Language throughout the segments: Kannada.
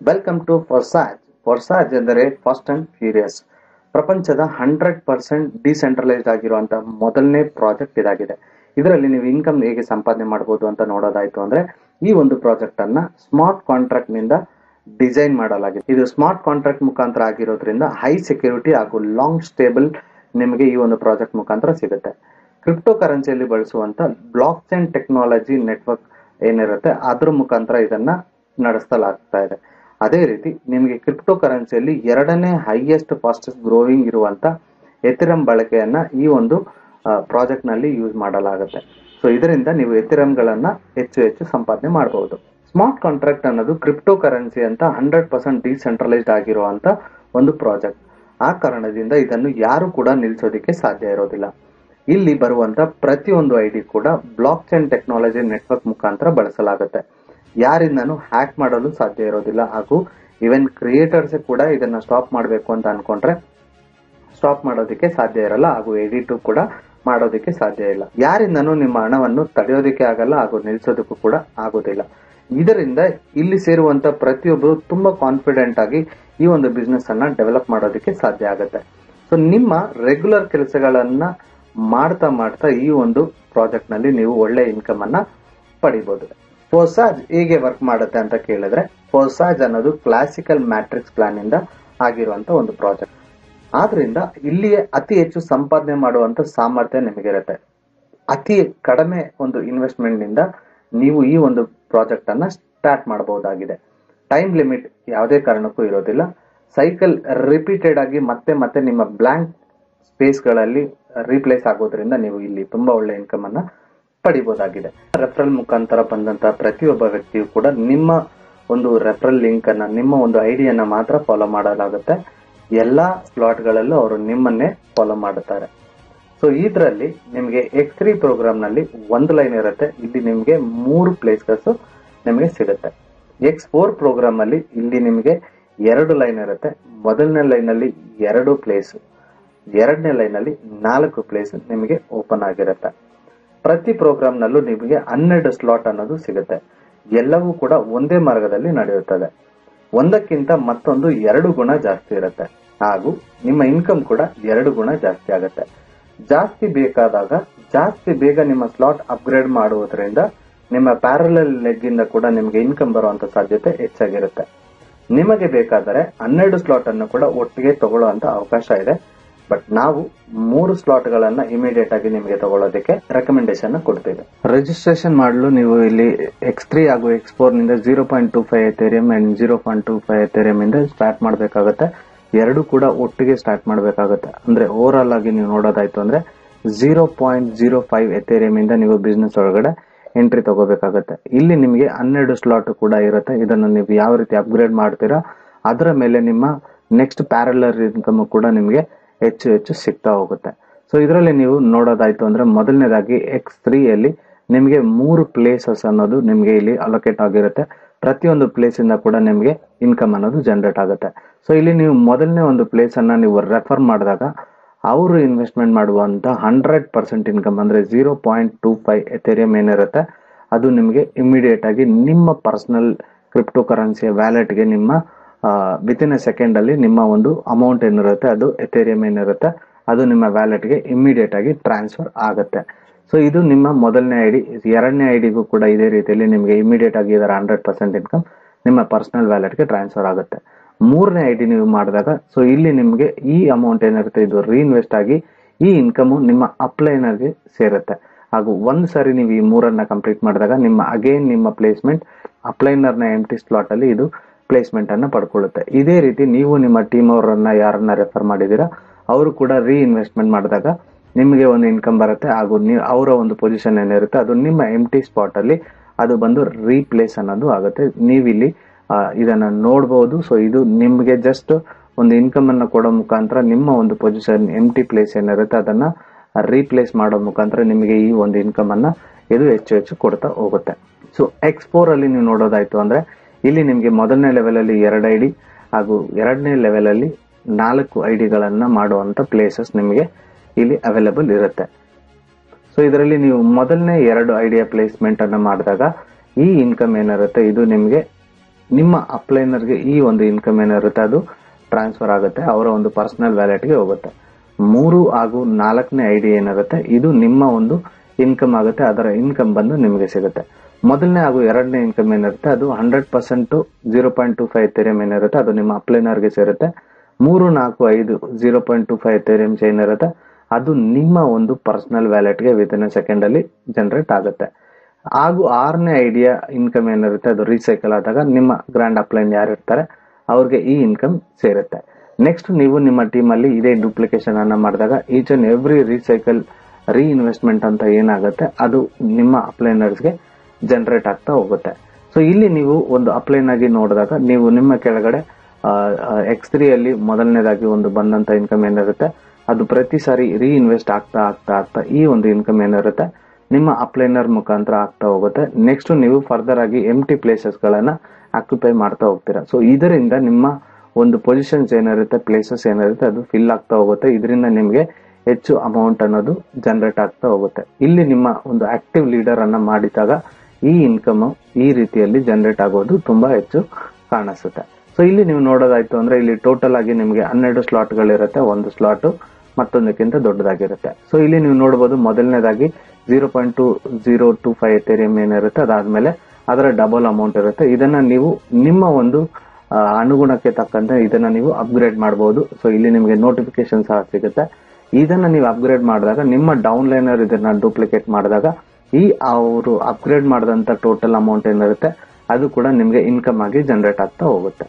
ವೆಲ್ಕಮ್ ಟು ಫೊರ್ಸಾಜ್ ಫೊರ್ಸಾಜ್ ಎಂದರೆ ಫಾಸ್ಟ್ ಅಂಡ್ ಫ್ಯೂರಿಯಸ್ ಪ್ರಪಂಚದ ಹಂಡ್ರೆಡ್ ಪರ್ಸೆಂಟ್ ಡಿಸೆಂಟ್ರಲೈಸ್ಡ್ ಆಗಿರುವಂತಹ ಮೊದಲನೇ ಪ್ರಾಜೆಕ್ಟ್ ಇದಾಗಿದೆ ಇದರಲ್ಲಿ ನೀವು ಇನ್ಕಮ್ ಹೇಗೆ ಸಂಪಾದನೆ ಮಾಡಬಹುದು ಅಂತ ನೋಡೋದಾಯ್ತು ಅಂದ್ರೆ ಈ ಒಂದು ಪ್ರಾಜೆಕ್ಟ್ ಅನ್ನ ಸ್ಮಾರ್ಟ್ ಕಾಂಟ್ರಾಕ್ಟ್ ನಿಂದ ಡಿಸೈನ್ ಮಾಡಲಾಗಿದೆ ಇದು ಸ್ಮಾರ್ಟ್ ಕಾಂಟ್ರಾಕ್ಟ್ ಮುಖಾಂತರ ಆಗಿರೋದ್ರಿಂದ ಹೈ ಸೆಕ್ಯೂರಿಟಿ ಹಾಗೂ ಲಾಂಗ್ ಸ್ಟೇಬಲ್ ನಿಮಗೆ ಈ ಒಂದು ಪ್ರಾಜೆಕ್ಟ್ ಮುಖಾಂತರ ಸಿಗುತ್ತೆ ಕ್ರಿಪ್ಟೋ ಕರೆನ್ಸಿಯಲ್ಲಿ ಬಳಸುವಂತ ಬ್ಲಾಕ್ ಚೈನ್ ಟೆಕ್ನಾಲಜಿ ನೆಟ್ವರ್ಕ್ ಏನಿರುತ್ತೆ ಅದ್ರ ಮುಖಾಂತರ ಇದನ್ನ ನಡೆಸಲಾಗ್ತಾ ಇದೆ ಅದೇ ರೀತಿ ನಿಮಗೆ ಕ್ರಿಪ್ಟೋ ಕರೆನ್ಸಿಯಲ್ಲಿ ಎರಡನೇ ಹೈಯೆಸ್ಟ್ ಫಾಸ್ಟೆಸ್ಟ್ ಗ್ರೋವಿಂಗ್ ಇರುವಂತ ಎಥಿರಂ ಬಳಕೆಯನ್ನ ಈ ಒಂದು ಪ್ರಾಜೆಕ್ಟ್ ನಲ್ಲಿ ಯೂಸ್ ಮಾಡಲಾಗುತ್ತೆ ಸೊ ಇದರಿಂದ ನೀವು ಎಥಿರಂ ಗಳನ್ನ ಹೆಚ್ಚು ಹೆಚ್ಚು ಸಂಪಾದನೆ ಮಾಡಬಹುದು ಸ್ಮಾರ್ಟ್ ಕಾಂಟ್ರಾಕ್ಟ್ ಅನ್ನೋದು ಕ್ರಿಪ್ಟೋ ಕರೆನ್ಸಿ ಅಂತ ಹಂಡ್ರೆಡ್ ಪರ್ಸೆಂಟ್ ಡಿಸೆಂಟ್ರಲೈಸ್ಡ್ ಆಗಿರುವಂತ ಒಂದು ಪ್ರಾಜೆಕ್ಟ್ ಆ ಕಾರಣದಿಂದ ಇದನ್ನು ಯಾರು ಕೂಡ ನಿಲ್ಲಿಸೋದಕ್ಕೆ ಸಾಧ್ಯ ಇರೋದಿಲ್ಲ ಇಲ್ಲಿ ಬರುವಂತ ಪ್ರತಿಯೊಂದು ಐಡಿ ಕೂಡ ಬ್ಲಾಕ್ ಚೈನ್ ಟೆಕ್ನಾಲಜಿ ನೆಟ್ವರ್ಕ್ ಮುಖಾಂತರ ಬಳಸಲಾಗುತ್ತೆ ಯಾರಿಂದನೂ ಹ್ಯಾಕ್ ಮಾಡಲು ಸಾಧ್ಯ ಇರೋದಿಲ್ಲ ಹಾಗೂ ಈವನ್ ಕ್ರಿಯೇಟರ್ಸ್ ಕೂಡ ಇದನ್ನ ಸ್ಟಾಪ್ ಮಾಡಬೇಕು ಅಂತ ಅನ್ಕೊಂಡ್ರೆ ಸ್ಟಾಪ್ ಮಾಡೋದಕ್ಕೆ ಸಾಧ್ಯ ಇರಲ್ಲ ಹಾಗೂ ಎಡಿಟ್ ಕೂಡ ಮಾಡೋದಕ್ಕೆ ಸಾಧ್ಯ ಇಲ್ಲ ಯಾರಿಂದನೂ ನಿಮ್ಮ ಹಣವನ್ನು ತಡೆಯೋದಕ್ಕೆ ಆಗಲ್ಲ ಹಾಗೂ ನಿಲ್ಲಿಸೋದಕ್ಕೂ ಕೂಡ ಆಗೋದಿಲ್ಲ ಇದರಿಂದ ಇಲ್ಲಿ ಸೇರುವಂತ ಪ್ರತಿಯೊಬ್ಬರು ತುಂಬಾ ಕಾನ್ಫಿಡೆಂಟ್ ಆಗಿ ಈ ಒಂದು ಬಿಸ್ನೆಸ್ ಅನ್ನ ಡೆವಲಪ್ ಮಾಡೋದಕ್ಕೆ ಸಾಧ್ಯ ಆಗುತ್ತೆ ಸೊ ನಿಮ್ಮ ರೆಗ್ಯುಲರ್ ಕೆಲಸಗಳನ್ನ ಮಾಡ್ತಾ ಮಾಡ್ತಾ ಈ ಒಂದು ಪ್ರಾಜೆಕ್ಟ್ ನಲ್ಲಿ ನೀವು ಒಳ್ಳೆ ಇನ್ಕಮ್ ಅನ್ನ ಪಡಿಬಹುದು ಫೋಸಾಜ್ ಹೇಗೆ ವರ್ಕ್ ಮಾಡುತ್ತೆ ಅಂತ ಕೇಳಿದ್ರೆ ಫೋಸಾಜ್ ಅನ್ನೋದು ಕ್ಲಾಸಿಕಲ್ ಮ್ಯಾಟ್ರಿಕ್ಸ್ ಪ್ಲಾನ್ ಇಂದ ಆಗಿರುವಂತ ಒಂದು ಪ್ರಾಜೆಕ್ಟ್ ಆದ್ರಿಂದ ಇಲ್ಲಿಯೇ ಅತಿ ಹೆಚ್ಚು ಸಂಪಾದನೆ ಮಾಡುವಂತ ಸಾಮರ್ಥ್ಯ ನಿಮಗಿರುತ್ತೆ ಅತಿ ಕಡಿಮೆ ಒಂದು ಇನ್ವೆಸ್ಟ್ಮೆಂಟ್ ನಿಂದ ನೀವು ಈ ಒಂದು ಪ್ರಾಜೆಕ್ಟ್ ಅನ್ನ ಸ್ಟಾರ್ಟ್ ಮಾಡಬಹುದಾಗಿದೆ ಟೈಮ್ ಲಿಮಿಟ್ ಯಾವುದೇ ಕಾರಣಕ್ಕೂ ಇರೋದಿಲ್ಲ ಸೈಕಲ್ ರಿಪೀಟೆಡ್ ಆಗಿ ಮತ್ತೆ ಮತ್ತೆ ನಿಮ್ಮ ಬ್ಲಾಂಕ್ ಸ್ಪೇಸ್ ಗಳಲ್ಲಿ ರೀಪ್ಲೇಸ್ ಆಗೋದ್ರಿಂದ ನೀವು ಇಲ್ಲಿ ತುಂಬಾ ಒಳ್ಳೆ ಇನ್ಕಮ್ ಅನ್ನ ಪಡಿಬಹುದಾಗಿದೆ ರೆಫರಲ್ ಮುಖಾಂತರ ಬಂದಂತಹ ಪ್ರತಿಯೊಬ್ಬ ವ್ಯಕ್ತಿಯು ಕೂಡ ನಿಮ್ಮ ಒಂದು ರೆಫರಲ್ ಲಿಂಕ್ ಅನ್ನ ನಿಮ್ಮ ಒಂದು ಐಡಿಯನ್ನ ಮಾತ್ರ ಫಾಲೋ ಮಾಡಲಾಗುತ್ತೆ ಎಲ್ಲಾ ಸ್ಲಾಟ್ ಗಳಲ್ಲೂ ಅವರು ನಿಮ್ಮನ್ನೇ ಫಾಲೋ ಮಾಡುತ್ತಾರೆ ಸೊ ಇದರಲ್ಲಿ ನಿಮಗೆ ಎಕ್ಸ್ ತ್ರೀ ಪ್ರೋಗ್ರಾಮ್ ನಲ್ಲಿ ಒಂದು ಲೈನ್ ಇರುತ್ತೆ ಇಲ್ಲಿ ನಿಮಗೆ ಮೂರು ಪ್ಲೇಸ್ಗಳು ನಿಮಗೆ ಸಿಗುತ್ತೆ ಎಕ್ಸ್ ಫೋರ್ ಪ್ರೋಗ್ರಾಮ್ ಅಲ್ಲಿ ಇಲ್ಲಿ ನಿಮಗೆ ಎರಡು ಲೈನ್ ಇರುತ್ತೆ ಮೊದಲನೇ ಲೈನ್ ಅಲ್ಲಿ ಎರಡು ಪ್ಲೇಸ್ ಎರಡನೇ ಲೈನ್ ಅಲ್ಲಿ ನಾಲ್ಕು ಪ್ಲೇಸ್ ನಿಮಗೆ ಓಪನ್ ಆಗಿರುತ್ತೆ ಪ್ರತಿ ಪ್ರೋಗ್ರಾಮ್ ನಲ್ಲೂ ನಿಮಗೆ ಹನ್ನೆರಡು ಸ್ಲಾಟ್ ಅನ್ನೋದು ಸಿಗುತ್ತೆ ಎಲ್ಲವೂ ಕೂಡ ಒಂದೇ ಮಾರ್ಗದಲ್ಲಿ ನಡೆಯುತ್ತದೆ ಒಂದಕ್ಕಿಂತ ಮತ್ತೊಂದು ಎರಡು ಗುಣ ಜಾಸ್ತಿ ಇರುತ್ತೆ ಹಾಗೂ ನಿಮ್ಮ ಇನ್ಕಮ್ ಕೂಡ ಎರಡು ಗುಣ ಜಾಸ್ತಿ ಆಗುತ್ತೆ ಜಾಸ್ತಿ ಬೇಕಾದಾಗ ಜಾಸ್ತಿ ಬೇಗ ನಿಮ್ಮ ಸ್ಲಾಟ್ ಅಪ್ಗ್ರೇಡ್ ಮಾಡುವುದರಿಂದ ನಿಮ್ಮ ಪ್ಯಾರಲಲ್ ಲೆಗ್ ಇಂದ ಕೂಡ ನಿಮಗೆ ಇನ್ಕಮ್ ಬರುವಂತ ಸಾಧ್ಯತೆ ಹೆಚ್ಚಾಗಿರುತ್ತೆ ನಿಮಗೆ ಬೇಕಾದರೆ ಹನ್ನೆರಡು ಸ್ಲಾಟ್ ಅನ್ನು ಕೂಡ ಒಟ್ಟಿಗೆ ತಗೊಳ್ಳುವಂತ ಅವಕಾಶ ಇದೆ ಬಟ್ ನಾವು ಮೂರು ಸ್ಲಾಟ್ ಗಳನ್ನ ಇಮಿಡಿಯೇಟ್ ಆಗಿ ನಿಮಗೆ ತಗೊಳ್ಳೋದಕ್ಕೆ ರೆಕಮೆಂಡೇಶನ್ ಕೊಡ್ತೇವೆ ರಿಜಿಸ್ಟ್ರೇಷನ್ ಮಾಡಲು ನೀವು ಇಲ್ಲಿ ಎಕ್ಸ್ ತ್ರೀ ಹಾಗೂ ಎಕ್ಸ್ ಫೋರ್ ನಿಂದ zero point two five Ethereum and zero point two five Ethereum ಇಂದ ಸ್ಟಾರ್ಟ್ ಮಾಡಬೇಕಾಗುತ್ತೆ ಎರಡು ಕೂಡ ಒಟ್ಟಿಗೆ ಸ್ಟಾರ್ಟ್ ಮಾಡಬೇಕಾಗುತ್ತೆ ಅಂದ್ರೆ ಓವರ್ ಆಲ್ ಆಗಿ ನೀವು ನೋಡೋದಾಯ್ತು ಅಂದ್ರೆ zero point zero five Ethereum ಇಂದ ನೀವು ಬಿಸ್ನೆಸ್ ಒಳಗಡೆ ಎಂಟ್ರಿ ತಗೋಬೇಕಾಗುತ್ತೆ ಇಲ್ಲಿ ನಿಮಗೆ ಹನ್ನೆರಡು ಸ್ಲಾಟ್ ಕೂಡ ಇರುತ್ತೆ ಇದನ್ನು ನೀವು ಯಾವ ರೀತಿ ಅಪ್ಗ್ರೇಡ್ ಮಾಡ್ತೀರಾ ಅದರ ಮೇಲೆ ನಿಮ್ಮ ನೆಕ್ಸ್ಟ್ ಪ್ಯಾರಲರ್ ಇನ್ಕಮ್ ಕೂಡ ನಿಮಗೆ ಹೆಚ್ಚು ಹೆಚ್ಚು ಸಿಗ್ತಾ ಹೋಗುತ್ತೆ ಸೊ ಇದರಲ್ಲಿ ನೀವು ನೋಡೋದಾಯ್ತು ಅಂದ್ರೆ ಮೊದಲನೇದಾಗಿ ಎಕ್ಸ್ ತ್ರೀ ಅಲ್ಲಿ ನಿಮಗೆ ಮೂರು ಪ್ಲೇಸಸ್ ಅನ್ನೋದು ನಿಮಗೆ ಇಲ್ಲಿ ಅಲೋಕೇಟ್ ಆಗಿರುತ್ತೆ ಪ್ರತಿಯೊಂದು ಪ್ಲೇಸ್ ಇಂದ ಕೂಡ ನಿಮಗೆ ಇನ್ಕಮ್ ಅನ್ನೋದು ಜನರೇಟ್ ಆಗುತ್ತೆ ಸೊ ಇಲ್ಲಿ ನೀವು ಮೊದಲನೇ ಒಂದು ಪ್ಲೇಸ್ ಅನ್ನ ನೀವು ರೆಫರ್ ಮಾಡಿದಾಗ ಅವರು ಇನ್ವೆಸ್ಟ್ಮೆಂಟ್ ಮಾಡುವಂತ ಹಂಡ್ರೆಡ್ ಪರ್ಸೆಂಟ್ ಇನ್ಕಮ್ ಅಂದ್ರೆ zero point two five Ethereum ಏನಿರುತ್ತೆ ಅದು ನಿಮಗೆ ಇಮಿಡಿಯೇಟ್ ಆಗಿ ನಿಮ್ಮ ಪರ್ಸನಲ್ ಕ್ರಿಪ್ಟೋ ಕರೆನ್ಸಿಯ ವ್ಯಾಲೆಟ್ಗೆ ನಿಮ್ಮ ವಿತ್ ಇನ್ ಎ ಸೆಕೆಂಡ್ ಅಲ್ಲಿ ನಿಮ್ಮ ಒಂದು ಅಮೌಂಟ್ ಏನಿರುತ್ತೆ ಅದು ಎಥೇರಿಯಂ ಏನಿರುತ್ತೆ ಅದು ನಿಮ್ಮ ವ್ಯಾಲೆಟ್ಗೆ ಇಮಿಡಿಯೇಟ್ ಆಗಿ ಟ್ರಾನ್ಸ್ಫರ್ ಆಗುತ್ತೆ ಸೊ ಇದು ನಿಮ್ಮ ಮೊದಲನೇ ಐಡಿ ಎರಡನೇ ಐಡಿಗೂ ಕೂಡ ಇದೇ ರೀತಿಯಲ್ಲಿ ನಿಮಗೆ ಇಮಿಡಿಯೇಟ್ ಆಗಿ ಇದರ ಹಂಡ್ರೆಡ್ ಪರ್ಸೆಂಟ್ ಇನ್ಕಮ್ ನಿಮ್ಮ ಪರ್ಸನಲ್ ವ್ಯಾಲೆಟ್ಗೆ ಟ್ರಾನ್ಸ್ಫರ್ ಆಗುತ್ತೆ ಮೂರನೇ ಐಡಿ ನೀವು ಮಾಡಿದಾಗ ಸೊ ಇಲ್ಲಿ ನಿಮಗೆ ಈ ಅಮೌಂಟ್ ಏನಿರುತ್ತೆ ಇದು ರೀಇನ್ವೆಸ್ಟ್ ಆಗಿ ಈ ಇನ್ಕಮ್ ನಿಮ್ಮ ಅಪ್ಲೈನರ್ಗೆ ಸೇರುತ್ತೆ ಹಾಗೂ ಒಂದು ಸಾರಿ ನೀವು ಈ ಮೂರನ್ನ ಕಂಪ್ಲೀಟ್ ಮಾಡಿದಾಗ ನಿಮ್ಮ ಅಗೇನ್ ನಿಮ್ಮ ಪ್ಲೇಸ್ಮೆಂಟ್ ಅಪ್ಲೈನರ್ನ ಎಮ್ ಟಿ ಸ್ಲಾಟ್ ಅಲ್ಲಿ ಇದು ಪ್ಲೇಸ್ಮೆಂಟ್ ಅನ್ನ ಪಡ್ಕೊಳ್ಳುತ್ತೆ ಇದೇ ರೀತಿ ನೀವು ನಿಮ್ಮ ಟೀಮ್ ಅವರನ್ನ ಯಾರನ್ನ ರೆಫರ್ ಮಾಡಿದೀರಾ ಅವರು ಕೂಡ ರೀಇನ್ವೆಸ್ಟ್ಮೆಂಟ್ ಮಾಡಿದಾಗ ನಿಮಗೆ ಒಂದು ಇನ್ಕಮ್ ಬರುತ್ತೆ ಹಾಗೂ ನೀವು ಅವರ ಒಂದು ಪೊಸಿಷನ್ ಏನಿರುತ್ತೆ ಅದು ನಿಮ್ಮ ಎಮ್ ಟಿ ಸ್ಪಾಟ್ ಅಲ್ಲಿ ಅದು ಬಂದು ರೀಪ್ಲೇಸ್ ಅನ್ನೋದು ಆಗುತ್ತೆ ನೀವಿಲ್ಲಿ ಇದನ್ನ ನೋಡಬಹುದು ಸೊ ಇದು ನಿಮಗೆ ಜಸ್ಟ್ ಒಂದು ಇನ್ಕಮ್ ಅನ್ನ ಕೊಡೋ ಮುಖಾಂತರ ನಿಮ್ಮ ಒಂದು ಪೊಸಿಷನ್ ಎಮ್ ಟಿ ಪ್ಲೇಸ್ ಏನಿರುತ್ತೆ ಅದನ್ನ ರೀಪ್ಲೇಸ್ ಮಾಡೋ ಮುಖಾಂತರ ನಿಮಗೆ ಈ ಒಂದು ಇನ್ಕಮ್ ಅನ್ನ ಇದು ಹೆಚ್ಚು ಹೆಚ್ಚು ಕೊಡ್ತಾ ಹೋಗುತ್ತೆ ಸೊ ಎಕ್ಸ್ ಫೋರ್ ಅಲ್ಲಿ ನೀವು ನೋಡೋದಾಯ್ತು ಅಂದ್ರೆ ಇಲ್ಲಿ ನಿಮಗೆ ಮೊದಲನೇ ಲೆವೆಲ್ ಅಲ್ಲಿ ಎರಡು ಐಡಿ ಹಾಗೂ ಎರಡನೇ ಲೆವೆಲ್ ಅಲ್ಲಿ ನಾಲ್ಕು ಐಡಿಗಳನ್ನ ಮಾಡುವಂತ ಪ್ಲೇಸಸ್ ನಿಮಗೆ ಇಲ್ಲಿ ಅವೈಲೇಬಲ್ ಇರುತ್ತೆ ಸೊ ಇದರಲ್ಲಿ ನೀವು ಮೊದಲನೇ ಎರಡು ಐಡಿಯಾ ಪ್ಲೇಸ್ಮೆಂಟ್ ಅನ್ನ ಮಾಡಿದಾಗ ಈ ಇನ್ಕಮ್ ಏನಿರುತ್ತೆ ಇದು ನಿಮಗೆ ನಿಮ್ಮ ಅಪ್ಲೈನರ್ಗೆ ಈ ಒಂದು ಇನ್ಕಮ್ ಏನಿರುತ್ತೆ ಅದು ಟ್ರಾನ್ಸ್ಫರ್ ಆಗುತ್ತೆ ಅವರ ಒಂದು ಪರ್ಸನಲ್ ವ್ಯಾಲೆಟ್ಗೆ ಹೋಗುತ್ತೆ ಮೂರು ಹಾಗೂ ನಾಲ್ಕನೇ ಐಡಿ ಏನಿರುತ್ತೆ ಇದು ನಿಮ್ಮ ಒಂದು ಇನ್ಕಮ್ ಆಗುತ್ತೆ ಅದರ ಇನ್ಕಮ್ ಬಂದು ನಿಮಗೆ ಸಿಗುತ್ತೆ ಮೊದಲನೇ ಹಾಗೂ ಎರಡನೇ ಇನ್ಕಮ್ ಏನಿರುತ್ತೆ ಅದು hundred percent zero point two five Ethereum ಏನಿರುತ್ತೆ ಅದು ನಿಮ್ಮ ಅಪ್ಲೈನರ್ಗೆ ಸೇರುತ್ತೆ ಮೂರು ನಾಲ್ಕು ಐದು zero point two five Ethereum ಏನಿರುತ್ತೆ ಅದು ನಿಮ್ಮ ಒಂದು ಪರ್ಸನಲ್ ವ್ಯಾಲೆಟ್ಗೆ ವಿತ್ ಇನ್ ಸೆಕೆಂಡ್ ಅಲ್ಲಿ ಜನರೇಟ್ ಆಗುತ್ತೆ ಹಾಗೂ ಆರನೇ ಐಡಿಯಾ ಇನ್ಕಮ್ ಏನಿರುತ್ತೆ ಅದು ರೀಸೈಕಲ್ ಆದಾಗ ನಿಮ್ಮ ಗ್ರ್ಯಾಂಡ್ ಅಪ್ಲೈನ್ ಯಾರು ಇರ್ತಾರೆ ಅವ್ರಿಗೆ ಈ ಇನ್ಕಮ್ ಸೇರುತ್ತೆ ನೆಕ್ಸ್ಟ್ ನೀವು ನಿಮ್ಮ ಟೀಮಲ್ಲಿ ಇದೇ ಡೂಪ್ಲಿಕೇಶನ್ ಅನ್ನ ಮಾಡಿದಾಗ each and every recycle reinvestment ಅಂತ ಏನಾಗುತ್ತೆ ಅದು ನಿಮ್ಮ ಅಪ್ಲೈನರ್ಸ್ಗೆ ಜನರೇಟ್ ಆಗ್ತಾ ಹೋಗುತ್ತೆ ಸೊ ಇಲ್ಲಿ ನೀವು ಒಂದು ಅಪ್ಲೈನ್ ಆಗಿ ನೋಡಿದಾಗ ನೀವು ನಿಮ್ಮ ಕೆಳಗಡೆ ಎಕ್ಸ್ ತ್ರೀ ಅಲ್ಲಿ ಮೊದಲನೇದಾಗಿ ಒಂದು ಬಂದಂತ ಇನ್ಕಮ್ ಏನಿರುತ್ತೆ ಅದು ಪ್ರತಿ ಸಾರಿ ರೀ ಇನ್ವೆಸ್ಟ್ ಆಗ್ತಾ ಆಗ್ತಾ ಆಗ್ತಾ ಈ ಒಂದು ಇನ್ಕಮ್ ಏನಿರುತ್ತೆ ನಿಮ್ಮ ಅಪ್ಲೈನರ್ ಮುಖಾಂತರ ಆಗ್ತಾ ಹೋಗುತ್ತೆ ನೆಕ್ಸ್ಟ್ ನೀವು ಫರ್ದರ್ ಆಗಿ ಎಂ ಟಿ ಪ್ಲೇಸಸ್ ಗಳನ್ನ ಆಕ್ಯುಪೈ ಮಾಡ್ತಾ ಹೋಗ್ತೀರಾ ಸೊ ಇದರಿಂದ ನಿಮ್ಮ ಒಂದು ಪೊಸಿಷನ್ಸ್ ಏನಿರುತ್ತೆ ಪ್ಲೇಸಸ್ ಏನಿರುತ್ತೆ ಅದು ಫಿಲ್ ಆಗ್ತಾ ಹೋಗುತ್ತೆ ಇದರಿಂದ ನಿಮಗೆ ಹೆಚ್ಚು ಅಮೌಂಟ್ ಅನ್ನೋದು ಜನರೇಟ್ ಆಗ್ತಾ ಹೋಗುತ್ತೆ ಇಲ್ಲಿ ನಿಮ್ಮ ಒಂದು ಆಕ್ಟಿವ್ ಲೀಡರ್ ಅನ್ನ ಮಾಡಿದಾಗ ಈ ಇನ್ಕಮ್ ಈ ರೀತಿಯಲ್ಲಿ ಜನರೇಟ್ ಆಗೋದು ತುಂಬಾ ಹೆಚ್ಚು ಕಾಣಿಸುತ್ತೆ ಸೊ ಇಲ್ಲಿ ನೀವು ನೋಡೋದಾಯ್ತು ಅಂದ್ರೆ ಇಲ್ಲಿ ಟೋಟಲ್ ಆಗಿ ನಿಮಗೆ ಹನ್ನೆರಡು ಸ್ಲಾಟ್ ಗಳಿರುತ್ತೆ ಒಂದು ಸ್ಲಾಟ್ ಮತ್ತೊಂದಕ್ಕಿಂತ ದೊಡ್ಡದಾಗಿರುತ್ತೆ ಸೊ ಇಲ್ಲಿ ನೀವು ನೋಡಬಹುದು ಮೊದಲನೇದಾಗಿ zero point two zero two five Ethereum ಏನಿರುತ್ತೆ ಅದಾದ್ಮೇಲೆ ಅದರ ಡಬಲ್ ಅಮೌಂಟ್ ಇರುತ್ತೆ ಇದನ್ನ ನೀವು ನಿಮ್ಮ ಒಂದು ಆ, ಅನುಗುಣಕ್ಕೆ ತಕ್ಕಂತೆ ಇದನ್ನ ನೀವು ಅಪ್ಗ್ರೇಡ್ ಮಾಡಬಹುದು ಸೊ ಇಲ್ಲಿ ನಿಮಗೆ ನೋಟಿಫಿಕೇಶನ್ ಸಹ ಸಿಗುತ್ತೆ ಇದನ್ನ ನೀವು ಅಪ್ಗ್ರೇಡ್ ಮಾಡಿದಾಗ ನಿಮ್ಮ ಡೌನ್ ಲೈನರ್ ಇದನ್ನ ಡೂಪ್ಲಿಕೇಟ್ ಮಾಡಿದಾಗ ಈ ಅವರು ಅಪ್ಗ್ರೇಡ್ ಮಾಡಿದಂತ ಟೋಟಲ್ ಅಮೌಂಟ್ ಏನಿರುತ್ತೆ ಅದು ಕೂಡ ನಿಮಗೆ ಇನ್ಕಮ್ ಆಗಿ ಜನರೇಟ್ ಆಗ್ತಾ ಹೋಗುತ್ತೆ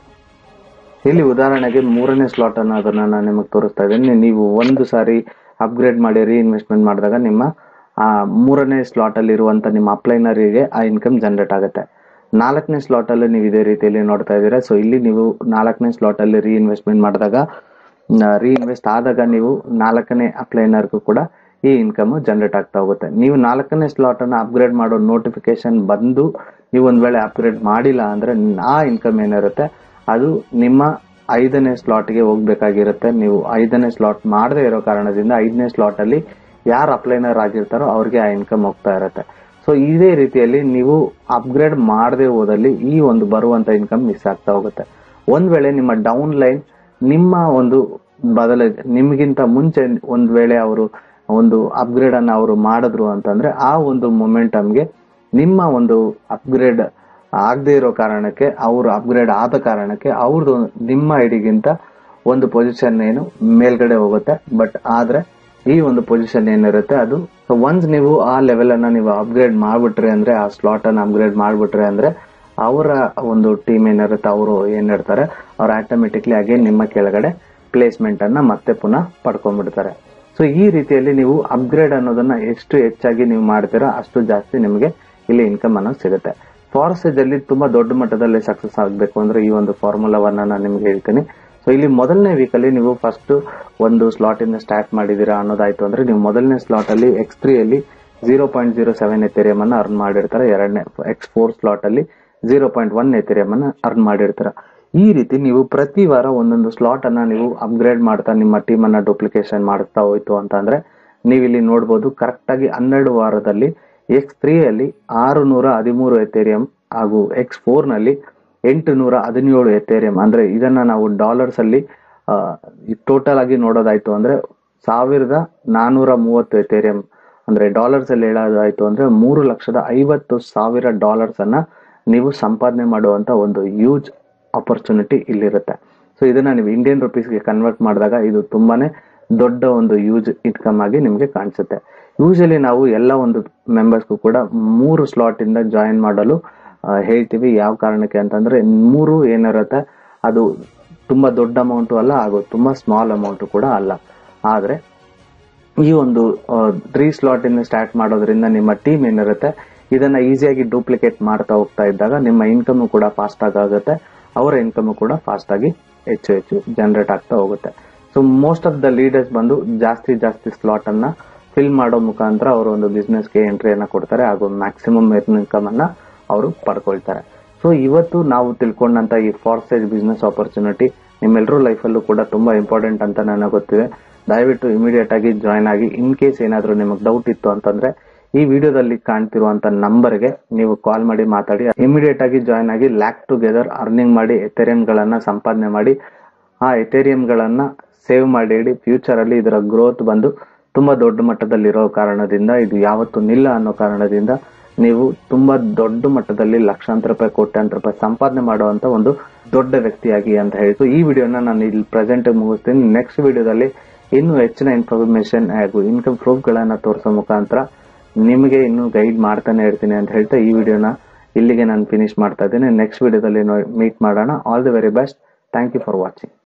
ಇಲ್ಲಿ ಉದಾಹರಣೆಗೆ ಮೂರನೇ ಸ್ಲಾಟ್ ಅನ್ನು ಅದನ್ನ ನಾನು ನಿಮಗೆ ತೋರಿಸ್ತಾ ಇದ್ದೀನಿ ನೀವು ಒಂದು ಸಾರಿ ಅಪ್ಗ್ರೇಡ್ ಮಾಡಿ ರೀಇನ್ವೆಸ್ಟ್ಮೆಂಟ್ ಮಾಡಿದಾಗ ನಿಮ್ಮ ಆ ಮೂರನೇ ಸ್ಲಾಟ್ ಅಲ್ಲಿ ಇರುವಂತ ನಿಮ್ಮ ಅಪ್ಲೈನರಿಗೆ ಆ ಇನ್ಕಮ್ ಜನರೇಟ್ ಆಗುತ್ತೆ ನಾಲ್ಕನೇ ಸ್ಲಾಟ್ ಅಲ್ಲಿ ನೀವು ಇದೇ ರೀತಿಯಲ್ಲಿ ನೋಡ್ತಾ ಇದ್ದೀರಾ ಸೊ ಇಲ್ಲಿ ನೀವು ನಾಲ್ಕನೇ ಸ್ಲಾಟ್ ಅಲ್ಲಿ ರೀಇನ್ವೆಸ್ಟ್ಮೆಂಟ್ ಮಾಡಿದಾಗ ರೀಇನ್ವೆಸ್ಟ್ ಆದಾಗ ನೀವು ನಾಲ್ಕನೇ ಅಪ್ಲೈನರ್ಗೂ ಕೂಡ ಈ ಇನ್ಕಮ್ ಜನರೇಟ್ ಆಗ್ತಾ ಹೋಗುತ್ತೆ ನೀವು ನಾಲ್ಕನೇ ಸ್ಲಾಟ್ ಅನ್ನ ಅಪ್ಗ್ರೇಡ್ ಮಾಡೋ ನೋಟಿಫಿಕೇಶನ್ ಬಂದು ನೀವು ಒಂದ್ ವೇಳೆ ಅಪ್ಗ್ರೇಡ್ ಮಾಡಿಲ್ಲ ಅಂದ್ರೆ ಆ ಇನ್ಕಮ್ ಏನಿರುತ್ತೆ ಅದು ನಿಮ್ಮ ಐದನೇ ಸ್ಲಾಟ್ಗೆ ಹೋಗ್ಬೇಕಾಗಿರುತ್ತೆ ನೀವು ಐದನೇ ಸ್ಲಾಟ್ ಮಾಡದೇ ಇರೋ ಕಾರಣದಿಂದ ಐದನೇ ಸ್ಲಾಟ್ ಅಲ್ಲಿ ಯಾರು ಅಪ್ಲೈನರ್ ಆಗಿರ್ತಾರೋ ಅವ್ರಿಗೆ ಆ ಇನ್ಕಮ್ ಹೋಗ್ತಾ ಇರುತ್ತೆ ಸೊ ಇದೇ ರೀತಿಯಲ್ಲಿ ನೀವು ಅಪ್ಗ್ರೇಡ್ ಮಾಡದೆ ಹೋದಲ್ಲಿ ಈ ಒಂದು ಬರುವಂತ ಇನ್ಕಮ್ ಮಿಸ್ ಆಗ್ತಾ ಹೋಗುತ್ತೆ ಒಂದ್ ವೇಳೆ ನಿಮ್ಮ ಡೌನ್ ಲೈನ್ ನಿಮ್ಮ ಒಂದು ಬದಲ ನಿಮ್ಗಿಂತ ಮುಂಚೆ ಒಂದ್ ವೇಳೆ ಅವರು ಒಂದು ಅಪ್ಗ್ರೇಡ್ ಅನ್ನ ಅವರು ಮಾಡಿದ್ರು ಅಂತಂದ್ರೆ ಆ ಒಂದು ಮೊಮೆಂಟಮ್ಗೆ ನಿಮ್ಮ ಒಂದು ಅಪ್ಗ್ರೇಡ್ ಆಗದೆ ಇರೋ ಕಾರಣಕ್ಕೆ ಅವರು ಅಪ್ಗ್ರೇಡ್ ಆದ ಕಾರಣಕ್ಕೆ ಅವ್ರದ್ದು ನಿಮ್ಮ ಐಡಿಗಿಂತ ಒಂದು ಪೊಸಿಷನ್ ಏನು ಮೇಲ್ಗಡೆ ಹೋಗುತ್ತೆ ಬಟ್ ಆದ್ರೆ ಈ ಒಂದು ಪೊಸಿಷನ್ ಏನಿರುತ್ತೆ ಅದು ಒನ್ಸ್ ನೀವು ಆ ಲೆವೆಲ್ ಅನ್ನ ನೀವು ಅಪ್ಗ್ರೇಡ್ ಮಾಡ್ಬಿಟ್ರಿ ಅಂದ್ರೆ ಆ ಸ್ಲಾಟ್ ಅನ್ನ ಅಪ್ಗ್ರೇಡ್ ಮಾಡ್ಬಿಟ್ರಿ ಅಂದ್ರೆ ಅವರ ಒಂದು ಟೀಮ್ ಏನಿರುತ್ತೆ ಅವರು ಏನ್ ಹೇಳ್ತಾರೆ ಅವ್ರು ಆಟೋಮೆಟಿಕ್ಲಿ ಅಗೇನ್ ನಿಮ್ಮ ಕೆಳಗಡೆ ಪ್ಲೇಸ್ಮೆಂಟ್ ಅನ್ನ ಮತ್ತೆ ಪುನಃ ಪಡ್ಕೊಂಡ್ಬಿಡ್ತಾರೆ ಸೊ ಈ ರೀತಿಯಲ್ಲಿ ನೀವು ಅಪ್ಗ್ರೇಡ್ ಅನ್ನೋದನ್ನ ಎಷ್ಟು ಹೆಚ್ಚಾಗಿ ನೀವು ಮಾಡ್ತೀರಾ ಅಷ್ಟು ಜಾಸ್ತಿ ನಿಮಗೆ ಇಲ್ಲಿ ಇನ್ಕಮ್ ಅನ್ನೋದು ಸಿಗುತ್ತೆ ಫಾರೆಸ್ಟ್ ಅಲ್ಲಿ ತುಂಬಾ ದೊಡ್ಡ ಮಟ್ಟದಲ್ಲಿ ಸಕ್ಸಸ್ ಆಗಬೇಕು ಅಂದ್ರೆ ಈ ಒಂದು ಫಾರ್ಮುಲಾವನ್ನ ನಾನು ನಿಮ್ಗೆ ಹೇಳ್ತೀನಿ ಸೊ ಇಲ್ಲಿ ಮೊದಲನೇ ವೀಕ್ ಅಲ್ಲಿ ನೀವು ಫಸ್ಟ್ ಒಂದು ಸ್ಲಾಟ್ ಇಂದ ಸ್ಟಾರ್ಟ್ ಮಾಡಿದೀರಾ ಅನ್ನೋದಾಯ್ತು ಅಂದ್ರೆ ನೀವು ಮೊದಲನೇ ಸ್ಲಾಟ್ ಅಲ್ಲಿ ಎಕ್ಸ್ ತ್ರೀ ಅಲ್ಲಿ zero point zero seven Ethereum ಅನ್ನ ಅರ್ನ್ ಮಾಡಿರ್ತಾರೆ ಎರಡನೇ ಎಕ್ಸ್ ಫೋರ್ ಸ್ಲಾಟ್ ಅಲ್ಲಿ ಜೀರೋ ಪಾಯಿಂಟ್ ಒನ್ ಎಥೇರಿಯಂ ಅನ್ನ ಅರ್ನ್ ಮಾಡಿರ್ತಾರೆ ಈ ರೀತಿ ನೀವು ಪ್ರತಿ ವಾರ ಒಂದೊಂದು ಸ್ಲಾಟ್ ಅನ್ನ ನೀವು ಅಪ್ಗ್ರೇಡ್ ಮಾಡ್ತಾ ನಿಮ್ಮ ಟೀಮ್ ಅನ್ನ ಡೂಪ್ಲಿಕೇಶನ್ ಮಾಡ್ತಾ ಹೋಯ್ತು ಅಂತ ಅಂದ್ರೆ ನೀವು ಇಲ್ಲಿ ನೋಡಬಹುದು ಕರೆಕ್ಟ್ ಆಗಿ ಹನ್ನೆರಡು ವಾರದಲ್ಲಿ ಎಕ್ಸ್ ತ್ರೀ ಅಲ್ಲಿ ಆರು ನೂರ ಹದಿಮೂರು ಎಥೇರಿಯಂ ಹಾಗೂ ಎಕ್ಸ್ ಫೋರ್ ನಲ್ಲಿ ಎಂಟು ನೂರ ಹದಿನೇಳು ಎಥೇರಿಯಂ ಅಂದ್ರೆ ಇದನ್ನ ನಾವು ಡಾಲರ್ಸ್ ಅಲ್ಲಿ ಟೋಟಲ್ ಆಗಿ ನೋಡೋದಾಯ್ತು ಅಂದ್ರೆ ಸಾವಿರದ ನಾನೂರ ಮೂವತ್ತು ಎಥೇರಿಯಂ ಅಂದ್ರೆ ಡಾಲರ್ಸ್ ಅಲ್ಲಿ ಹೇಳೋದಾಯ್ತು ಅಂದ್ರೆ ಮೂರು ಲಕ್ಷದ ಐವತ್ತು ಸಾವಿರ ಡಾಲರ್ಸ್ ಅನ್ನ ನೀವು ಸಂಪಾದನೆ ಮಾಡುವಂತ ಒಂದು ಯೂಜ್ ಆಪರ್ಚುನಿಟಿ ಇಲ್ಲಿರುತ್ತೆ ಸೊ ಇದನ್ನ ನೀವು ಇಂಡಿಯನ್ ರುಪೀಸ್ಗೆ ಕನ್ವರ್ಟ್ ಮಾಡಿದಾಗ ಇದು ತುಂಬಾನೇ ದೊಡ್ಡ ಒಂದು ಯೂಸ್ ಇನ್ಕಮ್ ಆಗಿ ನಿಮಗೆ ಕಾಣಿಸುತ್ತೆ ಯೂಶಲಿ ನಾವು ಎಲ್ಲ ಒಂದು ಮೆಂಬರ್ಸ್ಗೂ ಕೂಡ ಮೂರು ಸ್ಲಾಟ್ ಇಂದ ಜಾಯಿನ್ ಮಾಡಲು ಆ, ಹೇಳ್ತೀವಿ ಯಾವ ಕಾರಣಕ್ಕೆ ಅಂತಂದ್ರೆ ಮೂರು ಏನಿರುತ್ತೆ ಅದು ತುಂಬಾ ದೊಡ್ಡ ಅಮೌಂಟು ಅಲ್ಲ ಹಾಗೂ ತುಂಬಾ ಸ್ಮಾಲ್ ಅಮೌಂಟ್ ಕೂಡ ಅಲ್ಲ ಆದ್ರೆ ಈ ಒಂದು ತ್ರೀ ಸ್ಲಾಟ್ ಇಂದ ಸ್ಟಾರ್ಟ್ ಮಾಡೋದ್ರಿಂದ ನಿಮ್ಮ ಟೀಮ್ ಏನಿರುತ್ತೆ ಇದನ್ನ ಈಸಿಯಾಗಿ ಡೂಪ್ಲಿಕೇಟ್ ಮಾಡ್ತಾ ಹೋಗ್ತಾ ಇದ್ದಾಗ ನಿಮ್ಮ ಇನ್ಕಮ್ ಕೂಡ ಫಾಸ್ಟ್ ಆಗಿ ಆಗುತ್ತೆ ಅವರ ಇನ್ಕಮ್ ಕೂಡ ಫಾಸ್ಟ್ ಆಗಿ ಹೆಚ್ಚು ಹೆಚ್ಚು ಜನರೇಟ್ ಆಗ್ತಾ ಹೋಗುತ್ತೆ so most of the leaders ಬಂದು ಜಾಸ್ತಿ ಜಾಸ್ತಿ ಸ್ಲಾಟ್ ಅನ್ನ ಫಿಲ್ ಮಾಡೋ ಮುಖಾಂತರ ಅವರು ಒಂದು ಬಿಸ್ನೆಸ್ಗೆ ಎಂಟ್ರಿಯನ್ನ ಕೊಡ್ತಾರೆ ಹಾಗೂ ಮ್ಯಾಕ್ಸಿಮಮ್ ಇನ್ಕಮ್ ಅನ್ನ ಅವರು ಪಡ್ಕೊಳ್ತಾರೆ ಸೊ ಇವತ್ತು ನಾವು ತಿಳ್ಕೊಂಡಂತ ಈ ಫಾರ್ಸೇಜ್ ಬಿಸ್ನೆಸ್ ಆಪರ್ಚುನಿಟಿ ನಿಮ್ಮೆಲ್ಲರೂ ಲೈಫಲ್ಲೂ ಕೂಡ ತುಂಬಾ ಇಂಪಾರ್ಟೆಂಟ್ ಅಂತ ನನಗೆ ಗೊತ್ತಿದೆ ದಯವಿಟ್ಟು ಇಮಿಡಿಯೇಟ್ ಆಗಿ ಜಾಯ್ನ್ ಆಗಿ ಇನ್ ಕೇಸ್ ಏನಾದರೂ ನಿಮಗೆ ಡೌಟ್ ಇತ್ತು ಅಂತಂದ್ರೆ ಈ ವಿಡಿಯೋದಲ್ಲಿ ಕಾಣ್ತಿರುವಂತ ನಂಬರ್ಗೆ ನೀವು ಕಾಲ್ ಮಾಡಿ ಮಾತಾಡಿ ಇಮಿಡಿಯೇಟ್ ಆಗಿ ಜಾಯ್ನ್ ಆಗಿ ಲ್ಯಾಕ್ ಟುಗೆದರ್ ಅರ್ನಿಂಗ್ ಮಾಡಿ ಎಥೆರಿಯಂ ಗಳನ್ನ ಸಂಪಾದನೆ ಮಾಡಿ ಆ ಎಥೇರಿಯಂ ಗಳನ್ನ ಸೇವ್ ಮಾಡಿ ಇಡಿ ಫ್ಯೂಚರ್ ಅಲ್ಲಿ ಇದರ ಗ್ರೋತ್ ಬಂದು ತುಂಬಾ ದೊಡ್ಡ ಮಟ್ಟದಲ್ಲಿ ಇರೋ ಕಾರಣದಿಂದ ಇದು ಯಾವತ್ತು ನಿಲ್ಲ ಅನ್ನೋ ಕಾರಣದಿಂದ ನೀವು ತುಂಬಾ ದೊಡ್ಡ ಮಟ್ಟದಲ್ಲಿ ಲಕ್ಷಾಂತರ ರೂಪಾಯಿ ಕೋಟ್ಯಾಂತರ ರೂಪಾಯಿ ಸಂಪಾದನೆ ಮಾಡುವಂತ ಒಂದು ದೊಡ್ಡ ವ್ಯಕ್ತಿಯಾಗಿ ಅಂತ ಹೇಳ್ತು ಈ ವಿಡಿಯೋನ ನಾನು ಇಲ್ಲಿ ಪ್ರೆಸೆಂಟ್ ಮುಗಿಸ್ತೀನಿ ನೆಕ್ಸ್ಟ್ ವಿಡಿಯೋದಲ್ಲಿ ಇನ್ನೂ ಹೆಚ್ಚಿನ ಇನ್ಫಾರ್ಮೇಶನ್ ಹಾಗೂ ಇನ್ಕಮ್ ಪ್ರೂಫ್ ಗಳನ್ನ ತೋರಿಸೋ ಮುಖಾಂತರ ನಿಮಗೆ ಇನ್ನೂ ಗೈಡ್ ಮಾಡ್ತಾನೆ ಇರ್ತೀನಿ ಅಂತ ಹೇಳ್ತಾ ಈ ವಿಡಿಯೋನ ಇಲ್ಲಿಗೆ ನಾನು ಫಿನಿಶ್ ಮಾಡ್ತಾ ಇದ್ದೀನಿ ನೆಕ್ಸ್ಟ್ ವಿಡಿಯೋದಲ್ಲಿ ಮೀಟ್ ಮಾಡೋಣ all the very best thank you for watching